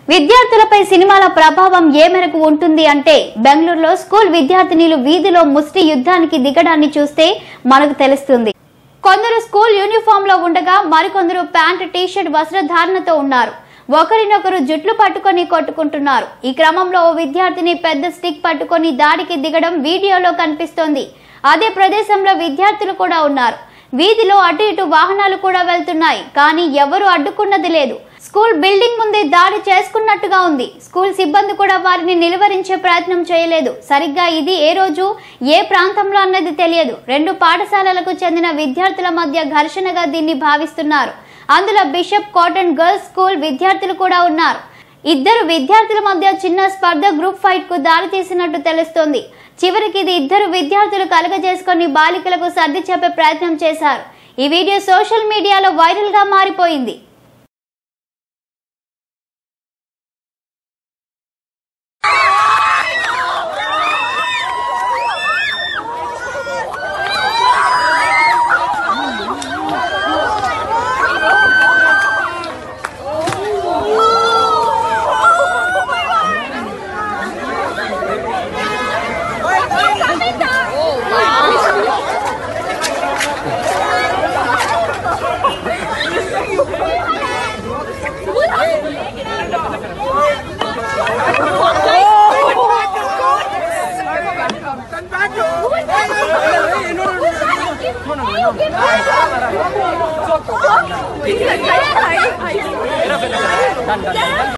విద్యార్థులపై సినిమాల ప్రభావం ఏ మేరకు ఉంటుంది అంటే బెంగళూరులో స్కూల్ విద్యార్థినిలు వీధిలో ముష్టి యుద్ధానికి దిగడాన్ని చూస్తే మనకు తెలుస్తుంది కొందరు స్కూల్ యూనిఫామ్ లో ఉండగా మరికొందరు ప్యాంట్ టీషర్ట్ వస్త్రధారణతో ఉన్నారు ఒకరినొకరు జుట్లు పట్టుకొని కొట్టుకుంటున్నారు ఈ క్రమంలో ఓ విద్యార్థిని పెద్ద స్టిక్ పట్టుకొని దాడికి దిగడం వీడియోలో కనిపిస్తోంది అదే ప్రదేశంలో విద్యార్థులు కూడా ఉన్నారు వీధిలో అటు ఇటు వాహనాలు కూడా వెళ్తున్నాయి కానీ ఎవరు అడ్డుకున్నది లేదు స్కూల్ బిల్డింగ్ ముందే దాడి చేసుకున్నట్టుగా ఉంది స్కూల్ సిబ్బంది కూడా వారిని నిలువరించే ప్రయత్నం చేయలేదు సరిగ్గా ఇది ఏ రోజు ఏ ప్రాంతంలో అన్నది తెలియదు రెండు పాఠశాలలకు చెందిన విద్యార్థుల మధ్య ఘర్షణగా దీన్ని భావిస్తున్నారు అందులో బిషప్ కాటన్ గర్ల్స్ స్కూల్ విద్యార్థులు కూడా ఉన్నారు ఇద్దరు విద్యార్థుల మధ్య చిన్న స్పర్ధ గ్రూప్ ఫైట్ కు దారి తీసినట్టు తెలుస్తోంది చివరికి ఇది ఇద్దరు విద్యార్థులు కలగజేసుకొని బాలికలకు సర్ది చెప్పే ప్రయత్నం చేశారు ఈ వీడియో సోషల్ మీడియాలో వైరల్ గా మారిపోయింది Done, done, done.